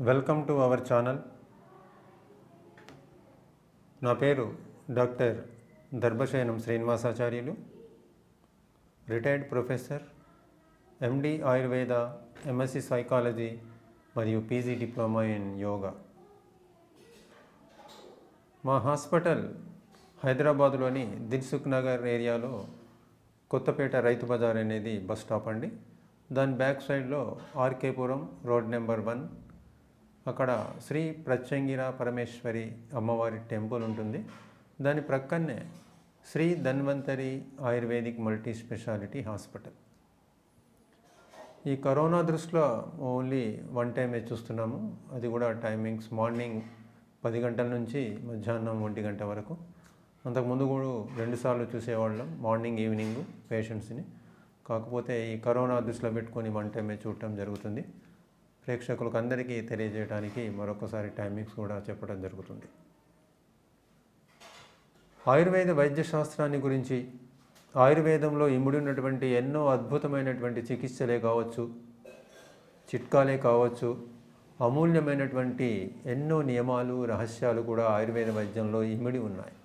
Welcome to our channel నా పేరు doctor Darbhashayanam Srinivasacharyulu retired professor MD Ayurveda MSc psychology మరియు PG diploma in yoga మా hospital హైదరాబాద్లోని దిల్సుఖ్ నగర్ ఏరియాలో కొత్తపేట రైతు బజార్ అనేది బస్ స్టాప్ అండి దాని బ్యాక్ సైడ్లో ఆర్కేపురం రోడ్ నెంబర్ వన్ అక్కడ శ్రీ ప్రత్యంగిర పరమేశ్వరి అమ్మవారి టెంపుల్ ఉంటుంది దాని ప్రక్కనే Sri Dhanvantari Ayurvedic multi speciality hospital ఈ కరోనా దృష్టిలో ఓన్లీ వన్ టైమే చూస్తున్నాము అది కూడా టైమింగ్స్ మార్నింగ్ పది గంటల నుంచి మధ్యాహ్నం ఒంటి గంట వరకు అంతకుముందు కూడా రెండుసార్లు చూసేవాళ్ళం మార్నింగ్ ఈవినింగ్ పేషెంట్స్ని కాకపోతే ఈ కరోనా దృష్టిలో పెట్టుకొని వన్ టైమే చూడటం జరుగుతుంది ప్రేక్షకులకు అందరికీ తెలియజేయడానికి మరొకసారి టైమింగ్స్ కూడా చెప్పడం జరుగుతుంది ఆయుర్వేద వైద్య శాస్త్రాన్ని గురించి ఆయుర్వేదంలో ఇమిడి ఉన్నటువంటి ఎన్నో అద్భుతమైనటువంటి చికిత్సలే కావచ్చు చిట్కాలే కావచ్చు అమూల్యమైనటువంటి ఎన్నో నియమాలు రహస్యాలు కూడా ఆయుర్వేద వైద్యంలో ఇమిడి ఉన్నాయి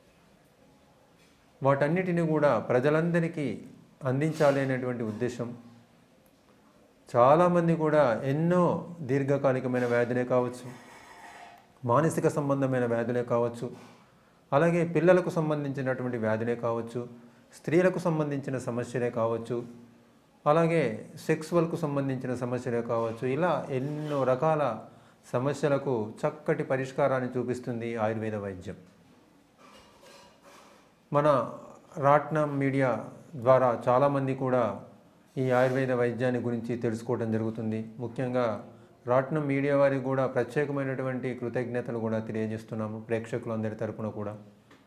వాటన్నిటిని కూడా ప్రజలందరికీ అందించాలి అనేటువంటి ఉద్దేశం చాలామంది కూడా ఎన్నో దీర్ఘకాలికమైన వ్యాధులే కావచ్చు మానసిక సంబంధమైన వ్యాధులే కావచ్చు అలాగే పిల్లలకు సంబంధించినటువంటి వ్యాధులే కావచ్చు స్త్రీలకు సంబంధించిన సమస్యలే కావచ్చు అలాగే సెక్సువల్కు సంబంధించిన సమస్యలే కావచ్చు ఇలా ఎన్నో రకాల సమస్యలకు చక్కటి పరిష్కారాన్ని చూపిస్తుంది ఆయుర్వేద వైద్యం మన రాట్నం మీడియా ద్వారా చాలామంది కూడా ఈ ఆయుర్వేద వైద్యాన్ని గురించి తెలుసుకోవడం జరుగుతుంది ముఖ్యంగా రాట్నం మీడియా వారికి కూడా ప్రత్యేకమైనటువంటి కృతజ్ఞతలు కూడా తెలియజేస్తున్నాము ప్రేక్షకులందరి తరపున కూడా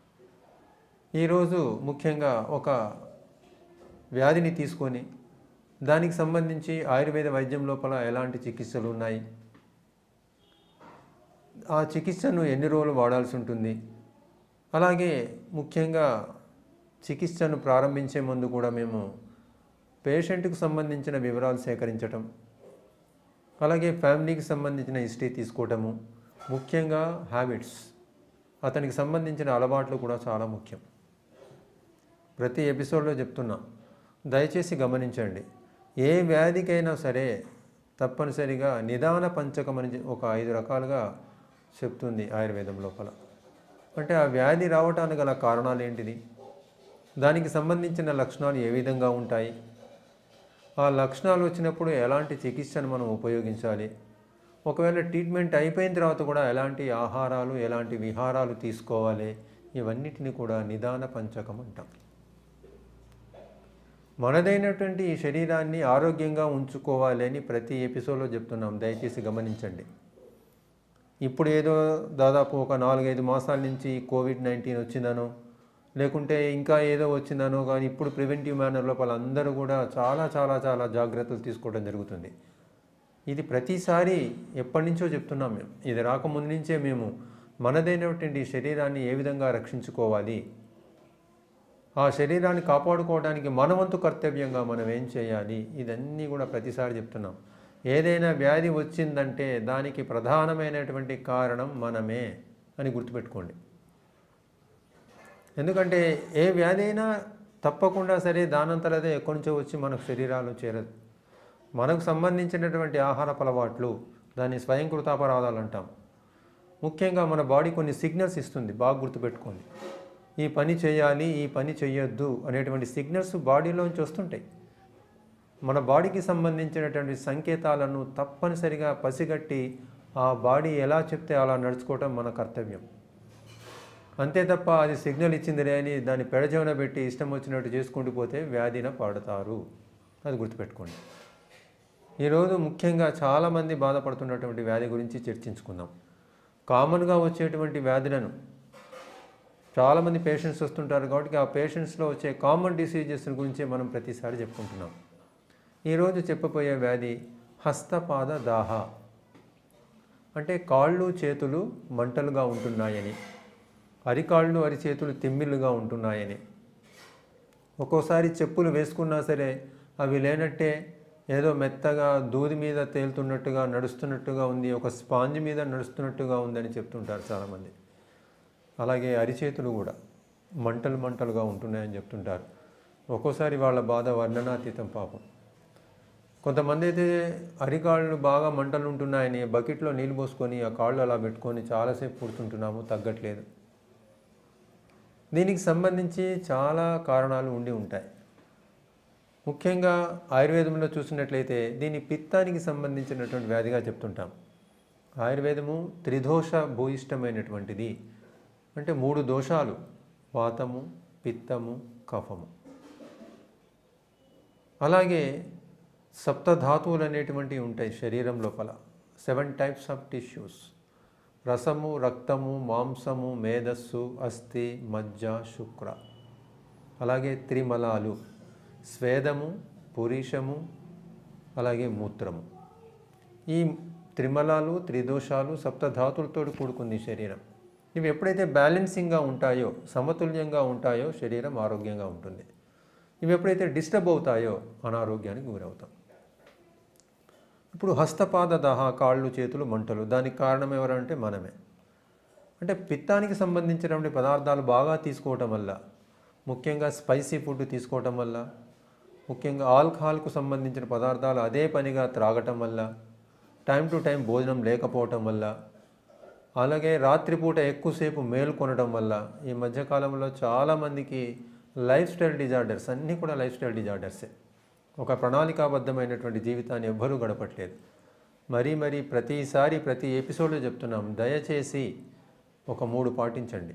ఈరోజు ముఖ్యంగా ఒక వ్యాధిని తీసుకొని దానికి సంబంధించి ఆయుర్వేద వైద్యం లోపల ఎలాంటి చికిత్సలు ఉన్నాయి ఆ చికిత్సను ఎన్ని రోజులు వాడాల్సి ఉంటుంది అలాగే ముఖ్యంగా చికిత్సను ప్రారంభించే ముందు కూడా మేము పేషెంట్కి సంబంధించిన వివరాలు సేకరించటం అలాగే ఫ్యామిలీకి సంబంధించిన హిస్టరీ తీసుకోవటము ముఖ్యంగా హ్యాబిట్స్ అతనికి సంబంధించిన అలవాట్లు కూడా చాలా ముఖ్యం ప్రతి ఎపిసోడ్లో చెప్తున్నా దయచేసి గమనించండి ఏ వ్యాధికైనా సరే తప్పనిసరిగా నిదాన పంచకం అని ఒక ఐదు రకాలుగా చెప్తుంది ఆయుర్వేదం లోపల అంటే ఆ వ్యాధి రావటానికి గల కారణాలు ఏంటిది దానికి సంబంధించిన లక్షణాలు ఏ విధంగా ఉంటాయి ఆ లక్షణాలు వచ్చినప్పుడు ఎలాంటి చికిత్సను మనం ఉపయోగించాలి ఒకవేళ ట్రీట్మెంట్ అయిపోయిన తర్వాత కూడా ఎలాంటి ఆహారాలు ఎలాంటి విహారాలు తీసుకోవాలి ఇవన్నిటిని కూడా నిదాన పంచకం అంటాం మనదైనటువంటి ఈ శరీరాన్ని ఆరోగ్యంగా ఉంచుకోవాలి అని ప్రతి ఎపిసోడ్లో చెప్తున్నాం దయచేసి గమనించండి ఇప్పుడు ఏదో దాదాపు ఒక నాలుగైదు మాసాల నుంచి కోవిడ్ నైన్టీన్ వచ్చిందనో లేకుంటే ఇంకా ఏదో వచ్చిందనో కానీ ఇప్పుడు ప్రివెంటివ్ మేనర్ లోపల అందరూ కూడా చాలా చాలా చాలా జాగ్రత్తలు తీసుకోవడం జరుగుతుంది ఇది ప్రతిసారి ఎప్పటి నుంచో చెప్తున్నాం మేము ఇది రాకముందు నుంచే మేము మనదైనటువంటి శరీరాన్ని ఏ విధంగా రక్షించుకోవాలి ఆ శరీరాన్ని కాపాడుకోవడానికి మనవంతు కర్తవ్యంగా మనం ఏం చేయాలి ఇదన్నీ కూడా ప్రతిసారి చెప్తున్నాం ఏదైనా వ్యాధి వచ్చిందంటే దానికి ప్రధానమైనటువంటి కారణం మనమే అని గుర్తుపెట్టుకోండి ఎందుకంటే ఏ వ్యాధి అయినా తప్పకుండా సరే దానంతరదే ఎక్కడి నుంచో వచ్చి మనకు శరీరాలు చేరదు మనకు సంబంధించినటువంటి ఆహారపు అలవాట్లు దాన్ని స్వయంకృతాపరాధాలు అంటాం ముఖ్యంగా మన బాడీ కొన్ని సిగ్నల్స్ ఇస్తుంది బాగా గుర్తుపెట్టుకోండి ఈ పని చేయాలి ఈ పని చేయొద్దు అనేటువంటి సిగ్నల్స్ బాడీలోంచి వస్తుంటాయి మన బాడీకి సంబంధించినటువంటి సంకేతాలను తప్పనిసరిగా పసిగట్టి ఆ బాడీ ఎలా చెప్తే అలా నడుచుకోవటం మన కర్తవ్యం అంతే తప్ప అది సిగ్నల్ ఇచ్చిందిలే అని దాన్ని పెడజవన పెట్టి ఇష్టం వచ్చినట్టు చేసుకుంటూ పోతే వ్యాధిన పడతారు అది గుర్తుపెట్టుకోండి ఈరోజు ముఖ్యంగా చాలామంది బాధపడుతున్నటువంటి వ్యాధి గురించి చర్చించుకుందాం కామన్గా వచ్చేటువంటి వ్యాధులను చాలామంది పేషెంట్స్ వస్తుంటారు కాబట్టి ఆ పేషెంట్స్లో వచ్చే కామన్ డిసీజెస్ గురించే మనం ప్రతిసారి చెప్పుకుంటున్నాం ఈరోజు చెప్పబోయే వ్యాధి హస్తపాద దాహ అంటే కాళ్ళు చేతులు మంటలుగా ఉంటున్నాయని అరికాళ్ళు అరిచేతులు తిమ్మిళ్ళుగా ఉంటున్నాయని ఒక్కోసారి చెప్పులు వేసుకున్నా సరే అవి లేనట్టే ఏదో మెత్తగా దూది మీద తేలుతున్నట్టుగా నడుస్తున్నట్టుగా ఉంది ఒక స్పాంజ్ మీద నడుస్తున్నట్టుగా ఉందని చెప్తుంటారు చాలామంది అలాగే అరిచేతులు కూడా మంటలు మంటలుగా ఉంటున్నాయని చెప్తుంటారు ఒక్కోసారి వాళ్ళ బాధ వర్ణనాతీతం పాపం కొంతమంది అయితే అరికాళ్ళు బాగా మంటలు ఉంటున్నాయని బకెట్లో నీళ్ళు పోసుకొని ఆ కాళ్ళు అలా పెట్టుకొని చాలాసేపు పుడుతుంటున్నాము తగ్గట్లేదు దీనికి సంబంధించి చాలా కారణాలు ఉండి ఉంటాయి ముఖ్యంగా ఆయుర్వేదంలో చూసినట్లయితే దీని పిత్తానికి సంబంధించినటువంటి వ్యాధిగా చెప్తుంటాం ఆయుర్వేదము త్రిదోష భూయిష్టమైనటువంటిది అంటే మూడు దోషాలు వాతము పిత్తము కఫము అలాగే సప్తధాతువులు అనేటువంటివి ఉంటాయి శరీరం లోపల సెవెన్ టైప్స్ ఆఫ్ టిష్యూస్ రసము రక్తము మాంసము మేధస్సు అస్థి మజ్జ శుక్ర అలాగే త్రిమలాలు స్వేదము పురీషము అలాగే మూత్రము ఈ త్రిమలాలు త్రిదోషాలు సప్తధాతులతో కూడుకుంది శరీరం ఇవి ఎప్పుడైతే బ్యాలెన్సింగ్గా ఉంటాయో సమతుల్యంగా ఉంటాయో శరీరం ఆరోగ్యంగా ఉంటుంది ఇవి ఎప్పుడైతే డిస్టర్బ్ అవుతాయో అనారోగ్యానికి గురవుతాం ఇప్పుడు హస్తపాద దాహ కాళ్ళు చేతులు మంటలు దానికి కారణం ఎవరంటే మనమే అంటే పిత్తానికి సంబంధించినటువంటి పదార్థాలు బాగా తీసుకోవటం వల్ల ముఖ్యంగా స్పైసీ ఫుడ్ తీసుకోవటం వల్ల ముఖ్యంగా ఆల్కహాల్కు సంబంధించిన పదార్థాలు అదే పనిగా త్రాగటం వల్ల టైం టు టైం భోజనం లేకపోవటం వల్ల అలాగే రాత్రిపూట ఎక్కువసేపు మేల్కొనడం వల్ల ఈ మధ్యకాలంలో చాలామందికి లైఫ్ స్టైల్ డిజార్డర్స్ అన్నీ కూడా లైఫ్ స్టైల్ డిజార్డర్సే ఒక ప్రణాళికాబద్ధమైనటువంటి జీవితాన్ని ఎవ్వరూ గడపట్లేదు మరీ మరీ ప్రతిసారి ప్రతి ఎపిసోడ్లో చెప్తున్నాం దయచేసి ఒక మూడు పాటించండి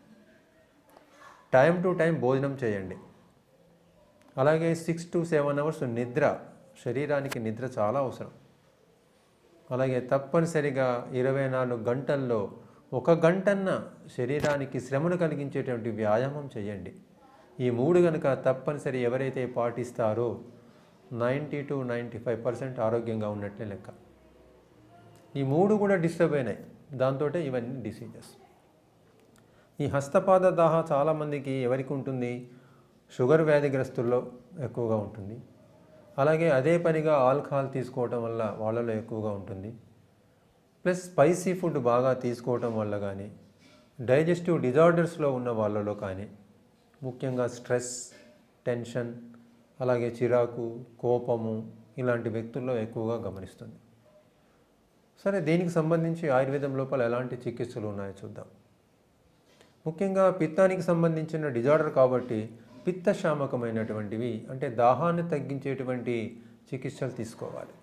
టైం టు టైం భోజనం చేయండి అలాగే సిక్స్ టు సెవెన్ అవర్స్ నిద్ర శరీరానికి నిద్ర చాలా అవసరం అలాగే తప్పనిసరిగా ఇరవై నాలుగు గంటల్లో ఒక గంటన్న శరీరానికి శ్రమను కలిగించేటువంటి వ్యాయామం చేయండి ఈ మూడు కనుక తప్పనిసరి ఎవరైతే పాటిస్తారో ninety to ninety five percent ఆరోగ్యంగా ఉన్నట్లే లెక్క ఈ మూడు కూడా డిస్టర్బ్ అయినాయి దాంతో ఇవన్నీ డిసీజెస్ ఈ హస్తపాద దాహ చాలామందికి ఎవరికి ఉంటుంది షుగర్ వ్యాధిగ్రస్తుల్లో ఎక్కువగా ఉంటుంది అలాగే అదే పనిగా ఆల్కహాల్ తీసుకోవటం వల్ల వాళ్ళలో ఎక్కువగా ఉంటుంది ప్లస్ స్పైసీ ఫుడ్ బాగా తీసుకోవటం వల్ల కానీ డైజెస్టివ్ డిజార్డర్స్లో ఉన్న వాళ్ళలో కానీ ముఖ్యంగా స్ట్రెస్ టెన్షన్ అలాగే చిరాకు కోపము ఇలాంటి వ్యక్తుల్లో ఎక్కువగా గమనిస్తుంది సరే దీనికి సంబంధించి ఆయుర్వేదం లోపల ఎలాంటి చికిత్సలు ఉన్నాయో చూద్దాం ముఖ్యంగా పిత్తానికి సంబంధించిన డిజార్డర్ కాబట్టి పిత్తశామకమైనటువంటివి అంటే దాహాన్ని తగ్గించేటువంటి చికిత్సలు తీసుకోవాలి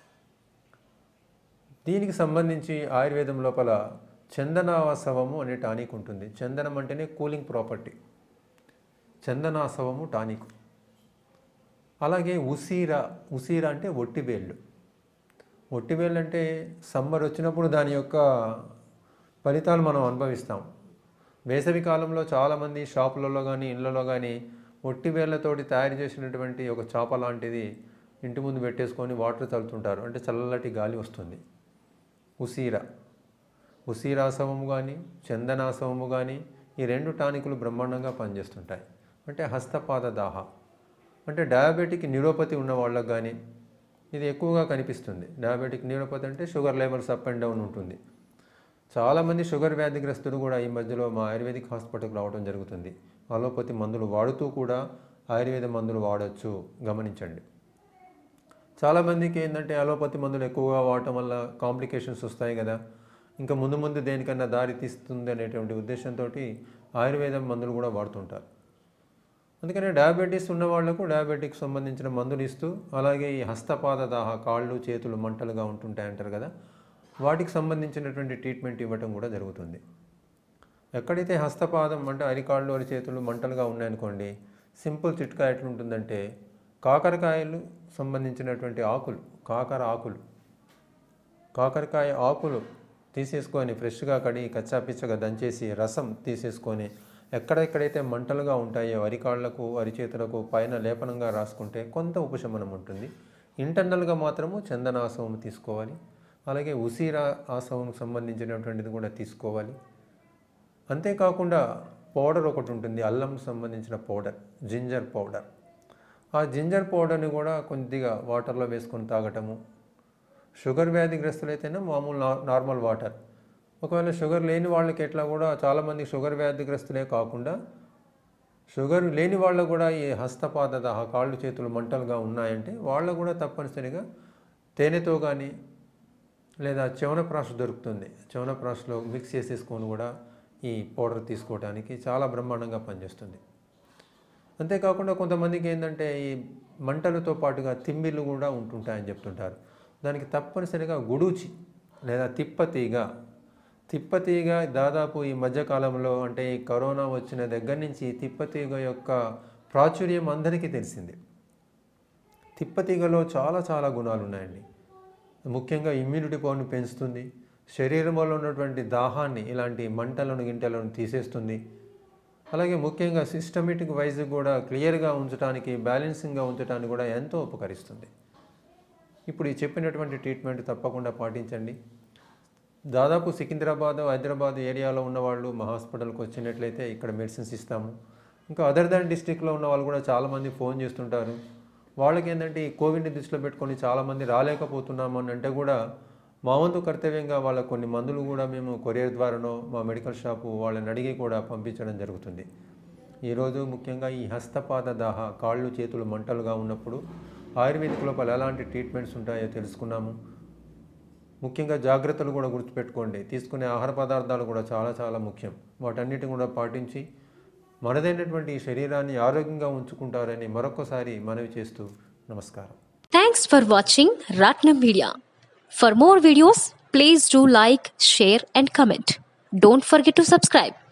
దీనికి సంబంధించి ఆయుర్వేదం లోపల చందనాసవము అనే టానిక్ ఉంటుంది చందనం అంటేనే కూలింగ్ ప్రాపర్టీ చందనాసవము టానిక్ అలాగే ఉసీర ఉసీర అంటే ఒట్టివేళ్ళు ఒట్టివేళ్ళు అంటే సమ్మర్ వచ్చినప్పుడు దాని యొక్క ఫలితాలు మనం అనుభవిస్తాం వేసవి కాలంలో చాలామంది షాపులలో కానీ ఇళ్ళలో కానీ ఒట్టివేళ్లతోటి తయారు చేసినటువంటి ఒక చాప లాంటిది ఇంటి ముందు పెట్టేసుకొని వాటర్ చల్లుతుంటారు అంటే చల్లటి గాలి వస్తుంది ఉసీర ఉసీరాసవము కానీ చందనాసవము కానీ ఈ రెండు టానికులు బ్రహ్మాండంగా పనిచేస్తుంటాయి అంటే హస్తపాద దాహ అంటే డయాబెటిక్ న్యూరోపతి ఉన్న వాళ్ళకి కానీ ఇది ఎక్కువగా కనిపిస్తుంది డయాబెటిక్ న్యూరోపతి అంటే sugar levels up and down ఉంటుంది చాలామంది షుగర్ వ్యాధిగ్రస్తులు కూడా ఈ మధ్యలో మా ఆయుర్వేదిక్ హాస్పిటల్కి రావడం జరుగుతుంది అలోపతి మందులు వాడుతూ కూడా ఆయుర్వేద మందులు వాడచ్చు గమనించండి చాలామందికి ఏంటంటే అలోపతి మందులు ఎక్కువగా వాడటం వల్ల కాంప్లికేషన్స్ వస్తాయి కదా ఇంకా ముందు ముందు దేనికన్నా దారి తీస్తుంది అనేటువంటి ఉద్దేశంతో ఆయుర్వేదం మందులు కూడా వాడుతుంటారు అందుకనే డయాబెటీస్ ఉన్న వాళ్లకు డయాబెటిక్ సంబంధించిన మందులు ఇస్తూ అలాగే ఈ హస్తపాద దాహ కాళ్ళు చేతులు మంటలుగా ఉంటుంటాయి అంటారు కదా వాటికి సంబంధించినటువంటి ట్రీట్మెంట్ ఇవ్వటం కూడా జరుగుతుంది ఎక్కడైతే హస్తపాదం అంటే అరికాళ్ళు అరి చేతులు మంటలుగా ఉన్నాయనుకోండి సింపుల్ చిట్కా ఎట్లుంటుందంటే కాకరకాయలు సంబంధించినటువంటి ఆకులు కాకర ఆకులు కాకరకాయ ఆకులు తీసేసుకొని ఫ్రెష్గా కడిగి కచ్చాపిచ్చగా దంచేసి రసం తీసేసుకొని ఎక్కడెక్కడైతే మంటలుగా ఉంటాయో అరికాళ్లకు అరిచేతులకు పైన లేపనంగా రాసుకుంటే కొంత ఉపశమనం ఉంటుంది ఇంటర్నల్గా మాత్రము చందనాసవం తీసుకోవాలి అలాగే ఉసీరా ఆసవంకి సంబంధించినటువంటిది కూడా తీసుకోవాలి అంతేకాకుండా పౌడర్ ఒకటి ఉంటుంది అల్లం సంబంధించిన పౌడర్ జింజర్ పౌడర్ ఆ జింజర్ పౌడర్ని కూడా కొద్దిగా వాటర్లో వేసుకొని తాగటము షుగర్ వ్యాధిగ్రస్తులైతేనే మామూలు నా నార్మల్ వాటర్ ఒకవేళ షుగర్ లేని వాళ్ళకి ఎట్లా కూడా చాలామంది షుగర్ వ్యాధిగ్రస్తులే కాకుండా షుగర్ లేని వాళ్ళకు కూడా ఈ హస్తపాద దాహ కాళ్ళు చేతులు మంటలుగా ఉన్నాయంటే వాళ్ళకు కూడా తప్పనిసరిగా తేనెతో కానీ లేదా చవనప్రాష్ దొరుకుతుంది చవనప్రాష్లో మిక్స్ చేసేసుకొని కూడా ఈ పౌడర్ తీసుకోవడానికి చాలా బ్రహ్మాండంగా పనిచేస్తుంది అంతేకాకుండా కొంతమందికి ఏంటంటే ఈ మంటలతో పాటుగా తిమ్మిళ్ళు కూడా ఉంటుంటాయని చెప్తుంటారు దానికి తప్పనిసరిగా గుడూచి లేదా తిప్పతీగ తిప్పతీగ దాదాపు ఈ మధ్యకాలంలో అంటే ఈ కరోనా వచ్చిన దగ్గర నుంచి తిప్పతీగ యొక్క ప్రాచుర్యం అందరికీ తెలిసింది తిప్పతీగలో చాలా చాలా గుణాలు ఉన్నాయండి ముఖ్యంగా ఇమ్యూనిటీ పవర్ని పెంచుతుంది శరీరంలో ఉన్నటువంటి దాహాన్ని ఇలాంటి మంటలను గింటలను తీసేస్తుంది అలాగే ముఖ్యంగా సిస్టమేటిక్ వైజ్ కూడా క్లియర్గా ఉంచడానికి బ్యాలెన్సింగ్గా ఉంచడానికి కూడా ఎంతో ఉపకరిస్తుంది ఇప్పుడు ఈ చెప్పినటువంటి ట్రీట్మెంట్ తప్పకుండా పాటించండి దాదాపు సికింద్రాబాద్ హైదరాబాద్ ఏరియాలో ఉన్నవాళ్ళు మా హాస్పిటల్కి వచ్చినట్లయితే ఇక్కడ మెడిసిన్స్ ఇస్తాము ఇంకా అదర్ దాన్ డిస్టిక్లో ఉన్న వాళ్ళు కూడా చాలామంది ఫోన్ చేస్తుంటారు వాళ్ళకి ఏంటంటే ఈ కోవిడ్ని దృష్టిలో పెట్టుకొని చాలామంది రాలేకపోతున్నాము అని అంటే కూడా మా వంతు కర్తవ్యంగా వాళ్ళ కొన్ని మందులు కూడా మేము కొరియర్ ద్వారానో మా మెడికల్ షాపు వాళ్ళని అడిగి కూడా పంపించడం జరుగుతుంది ఈరోజు ముఖ్యంగా ఈ హస్తపాద దాహ కాళ్ళు చేతులు మంటలుగా ఉన్నప్పుడు ఆయుర్వేదిక్ లోపల ఎలాంటి ట్రీట్మెంట్స్ ఉంటాయో తెలుసుకున్నాము ముఖ్యంగా జాగ్రత్తలు కూడా గుర్తుపెట్టుకోండి తీసుకునే ఆహార పదార్థాలు కూడా చాలా చాలా ముఖ్యం వాటన్నిటిని కూడా పాటించి మనదైనటువంటి ఈ శరీరాన్ని ఆరోగ్యంగా ఉంచుకుంటారని మరొకసారి మనవి చేస్తూ నమస్కారం Thanks for watching Ratnam Media. For more videos, please do like, share, and comment. Don't forget to subscribe.